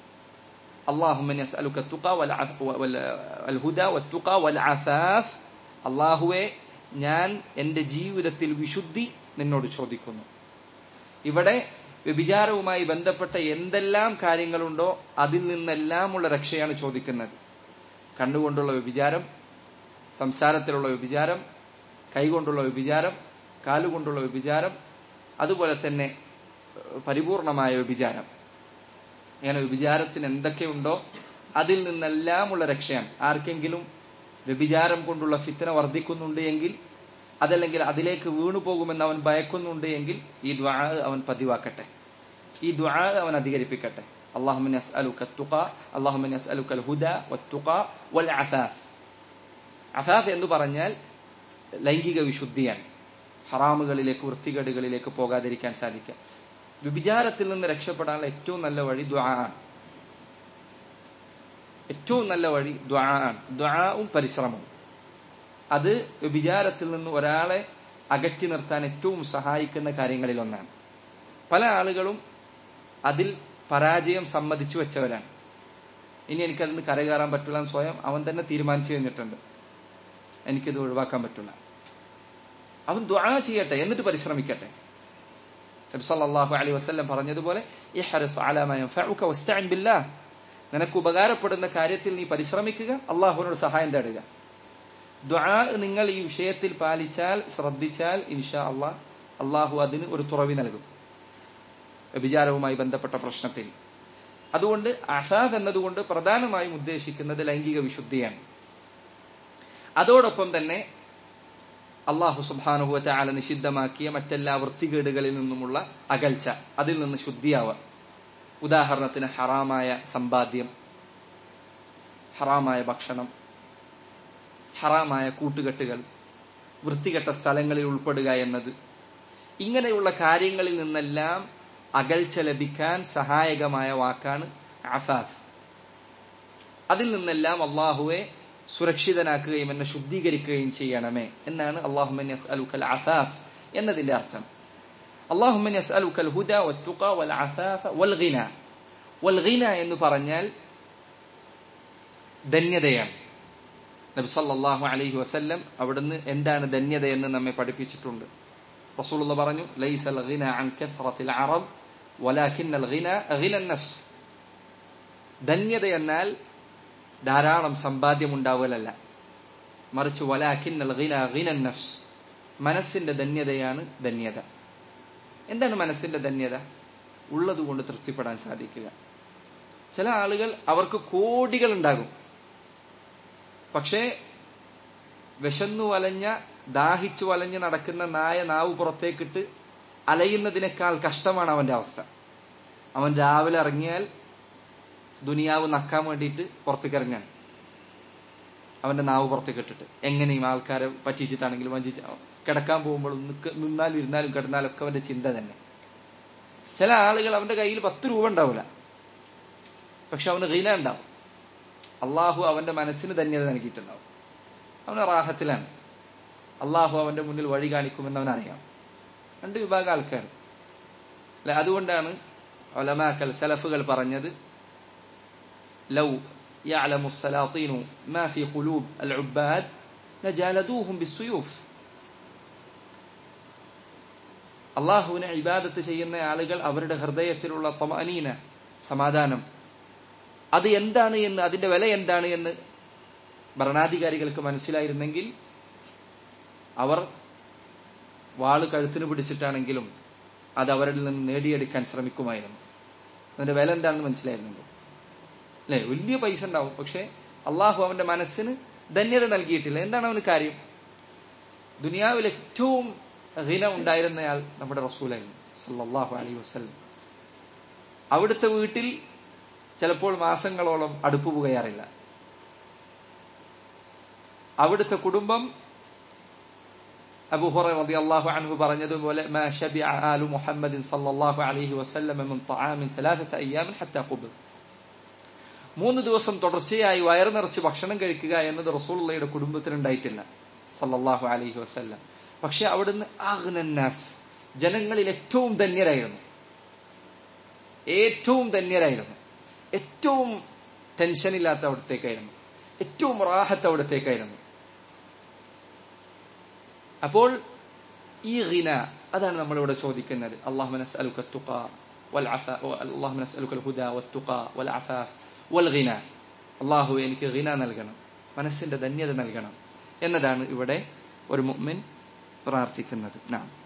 S1: അള്ളാഹുവെ ഞാൻ എന്റെ ജീവിതത്തിൽ വിശുദ്ധി നിന്നോട് ചോദിക്കുന്നു ഇവിടെ വ്യഭിചാരവുമായി ബന്ധപ്പെട്ട എന്തെല്ലാം കാര്യങ്ങളുണ്ടോ അതിൽ നിന്നെല്ലാമുള്ള രക്ഷയാണ് ചോദിക്കുന്നത് കണ്ണുകൊണ്ടുള്ള വ്യഭിചാരം സംസാരത്തിലുള്ള വ്യഭിചാരം കൈകൊണ്ടുള്ള വ്യഭിചാരം കാലുകൊണ്ടുള്ള വ്യഭിചാരം അതുപോലെ തന്നെ പരിപൂർണമായ വ്യഭിചാരം അങ്ങനെ വ്യഭിചാരത്തിന് എന്തൊക്കെയുണ്ടോ അതിൽ നിന്നെല്ലാമുള്ള രക്ഷയാണ് ആർക്കെങ്കിലും വ്യഭിചാരം കൊണ്ടുള്ള ഫിത്തന വർദ്ധിക്കുന്നുണ്ട് എങ്കിൽ അതല്ലെങ്കിൽ അതിലേക്ക് വീണു പോകുമെന്ന് അവൻ ഭയക്കുന്നുണ്ട് എങ്കിൽ ഈ ദ്വാ അവൻ പതിവാക്കട്ടെ ഈ ദ്വാ അവൻ അധികരിപ്പിക്കട്ടെ അള്ളാഹുമിൻ അള്ളാഹുമിൻ ഹുദ വൽ അഫാഫ് അഫാഫ് എന്ന് പറഞ്ഞാൽ ലൈംഗിക വിശുദ്ധിയാണ് ഹറാമുകളിലേക്ക് വൃത്തികേടുകളിലേക്ക് പോകാതിരിക്കാൻ സാധിക്കുക വ്യഭിചാരത്തിൽ നിന്ന് രക്ഷപ്പെടാനുള്ള ഏറ്റവും നല്ല വഴി ദ്വാ ആണ് ഏറ്റവും നല്ല വഴി ദ്വാ ആണ് ദ്വാവും പരിശ്രമവും അത് വ്യഭിചാരത്തിൽ നിന്ന് ഒരാളെ അകറ്റി നിർത്താൻ ഏറ്റവും സഹായിക്കുന്ന കാര്യങ്ങളിൽ ഒന്നാണ് പല ആളുകളും അതിൽ പരാജയം സമ്മതിച്ചു വെച്ചവരാണ് ഇനി എനിക്കതിൽ നിന്ന് കരകയറാൻ പറ്റില്ല എന്ന് സ്വയം അവൻ തന്നെ തീരുമാനിച്ചു കഴിഞ്ഞിട്ടുണ്ട് എനിക്കിത് ഒഴിവാക്കാൻ പറ്റില്ല അവൻ ദ്വാ ചെയ്യട്ടെ എന്നിട്ട് പരിശ്രമിക്കട്ടെ നബ്സല്ലാഹു അലൈ വസ്ല്ലം പറഞ്ഞതുപോലെ നിനക്ക് ഉപകാരപ്പെടുന്ന കാര്യത്തിൽ നീ പരിശ്രമിക്കുക അള്ളാഹുവിനോട് സഹായം തേടുക ദ്വാ നിങ്ങൾ ഈ വിഷയത്തിൽ പാലിച്ചാൽ ശ്രദ്ധിച്ചാൽ ഇൻഷാ അള്ളാഹ് അള്ളാഹു അതിന് ഒരു തുറവി നൽകും വ്യഭിചാരവുമായി ബന്ധപ്പെട്ട പ്രശ്നത്തിൽ അതുകൊണ്ട് അഷാദ് എന്നതുകൊണ്ട് പ്രധാനമായും ഉദ്ദേശിക്കുന്നത് ലൈംഗിക വിശുദ്ധിയാണ് അതോടൊപ്പം തന്നെ അള്ളാഹു സുബാനുഭവത്തെ ആല നിഷിദ്ധമാക്കിയ മറ്റെല്ലാ വൃത്തികേടുകളിൽ നിന്നുമുള്ള അകൽച്ച അതിൽ നിന്ന് ശുദ്ധിയാവുക ഉദാഹരണത്തിന് ഹറാമായ സമ്പാദ്യം ഹറാമായ ഭക്ഷണം ഹറാമായ കൂട്ടുകെട്ടുകൾ വൃത്തികെട്ട സ്ഥലങ്ങളിൽ ഉൾപ്പെടുക എന്നത് ഇങ്ങനെയുള്ള കാര്യങ്ങളിൽ നിന്നെല്ലാം അകൽച്ച ലഭിക്കാൻ സഹായകമായ വാക്കാണ് അഫാഫ് അതിൽ നിന്നെല്ലാം അള്ളാഹുവെ സുരക്ഷിതനാക്കുകയും എന്നെ ശുദ്ധീകരിക്കുകയും ചെയ്യണമേ എന്നാണ് അള്ളാഹുമൻ അലുക്കൽ അഫാഫ് എന്നതിന്റെ അർത്ഥം അള്ളാഹുമൻ അലുക്കൽ ഹുദ വത്തുക വൽ അഫാഫ് വൽ ഗിന വൽ ഗിന എന്ന് പറഞ്ഞാൽ ധന്യതയാണ് നബി സല്ലല്ലാഹു അലൈഹി വസല്ലം അവിടുന്ന് എന്താണ് ധന്യത എന്ന് നമ്മെ പഠിപ്പിച്ചിട്ടുണ്ട് റസൂലുള്ള പറഞ്ഞു ലൈസൽ ഗിന അൻ കഥറത്തിൽ അറബ് വലാകിന്നൽ ഗിന ഗിന നഫ്സ് ധന്യത എന്നാൽ ധാരാളം സമ്പാദ്യം ഉണ്ടാവലല്ല മറിച്ച് വലാക്കിന്നൽ ഗിന ഗിന നഫ്സ് മനസ്സിന്റെ ധന്യതയാണ് ധന്യത എന്താണ് മനസ്സിന്റെ ധന്യത ഉള്ളതുകൊണ്ട് തൃപ്തിപ്പെടാൻ സാധിക്കുക ചില ആളുകൾ അവർക്ക് കോടികൾ ഉണ്ടാകും പക്ഷേ വിശന്നു വലഞ്ഞ ദാഹിച്ചു വലഞ്ഞ് നടക്കുന്ന നായ നാവ് പുറത്തേക്കിട്ട് അലയുന്നതിനേക്കാൾ കഷ്ടമാണ് അവന്റെ അവസ്ഥ അവൻ രാവിലെ ഇറങ്ങിയാൽ ദുനിയാവ് നക്കാൻ വേണ്ടിയിട്ട് പുറത്തേക്ക് ഇറങ്ങാണ് അവന്റെ നാവ് പുറത്തേക്ക് ഇട്ടിട്ട് എങ്ങനെയും ആൾക്കാരെ പറ്റിച്ചിട്ടാണെങ്കിലും വഞ്ചിച്ച് കിടക്കാൻ പോകുമ്പോൾ നിന്നാലും ഇരുന്നാലും കിടന്നാലും ഒക്കെ അവന്റെ ചിന്ത തന്നെ ചില ആളുകൾ അവന്റെ കയ്യിൽ പത്ത് രൂപ ഉണ്ടാവില്ല പക്ഷെ അവന് ഗീന ഉണ്ടാവും അള്ളാഹു അവന്റെ മനസ്സിന് ധന്യത നൽകിയിട്ടുണ്ടാവും അവന് റാഹത്തിലാണ് അള്ളാഹു അവന്റെ മുന്നിൽ വഴി കാണിക്കുമെന്ന് അവനറിയാം രണ്ട് വിഭാഗം ആൾക്കാർ അല്ലെ അതുകൊണ്ടാണ് ഒലമാക്കൽ സലഫുകൾ പറഞ്ഞത് ലൗ يعلم السلاطين ما في قلوب العباد لجالدوهم بالسيوف അള്ളാഹുവിനെ ഇബാദത്ത് ചെയ്യുന്ന ആളുകൾ അവരുടെ ഹൃദയത്തിലുള്ള തമാനീന സമാധാനം അത് എന്താണ് എന്ന് അതിന്റെ വില എന്താണ് എന്ന് ഭരണാധികാരികൾക്ക് മനസ്സിലായിരുന്നെങ്കിൽ അവർ വാള് കഴുത്തിന് പിടിച്ചിട്ടാണെങ്കിലും അത് അവരിൽ നിന്ന് നേടിയെടുക്കാൻ ശ്രമിക്കുമായിരുന്നു അതിന്റെ വില എന്താണെന്ന് മനസ്സിലായിരുന്നെങ്കിൽ അല്ലെ വലിയ പൈസ ഉണ്ടാവും പക്ഷെ അള്ളാഹു അവന്റെ മനസ്സിന് ധന്യത നൽകിയിട്ടില്ല എന്താണ് അവന് കാര്യം ദുനിയാവിൽ ഏറ്റവും ഹിന ഉണ്ടായിരുന്നയാൾ നമ്മുടെ റസൂലായിരുന്നു സല്ലല്ലാഹു അലൈഹി വസല്ലം അവിടുത്തെ വീട്ടിൽ ചിലപ്പോൾ മാസങ്ങളോളം അടുപ്പ് പുകയാറില്ല അവിടുത്തെ കുടുംബം അബു ഹുറ റളിയല്ലാഹു അൻഹു പറഞ്ഞതുപോലെ മാ ശബിഅ ആലു മുഹമ്മദിൻ സല്ലല്ലാഹു അലൈഹി വസല്ലം മിൻ തആമിൻ ثلاثه ايام حتى قبض മൂന്ന് ദിവസം തുടർച്ചയായി വയറു നിറച്ച് ഭക്ഷണം കഴിക്കുക എന്നത് റസൂലുള്ളയുടെ കുടുംബത്തിന് ഉണ്ടായിട്ടില്ല സല്ലല്ലാഹു അലൈഹി വസല്ലം പക്ഷെ അവിടുന്ന് അഗ്നന്നാസ് ജനങ്ങളിൽ ഏറ്റവും ധന്യരായിരുന്നു ഏറ്റവും ധന്യരായിരുന്നു ഏറ്റവും ടെൻഷനില്ലാത്ത അവിടത്തേക്കായിരുന്നു ഏറ്റവും റാഹത്ത് അവിടത്തേക്കായിരുന്നു അപ്പോൾ ഈ ഹിന അതാണ് നമ്മളിവിടെ ചോദിക്കുന്നത് അള്ളാഹു നസ്അലുക التقى والعفاف اللهم نسألك الهدى والتقى والعفاف والغنى അള്ളാഹു എനിക്ക് ഹിന നൽകണം മനസ്സിന്റെ ധന്യത നൽകണം എന്നതാണ് ഇവിടെ ഒരു മുഅ്മിൻ പ്രാർത്ഥിക്കുന്നത് നാം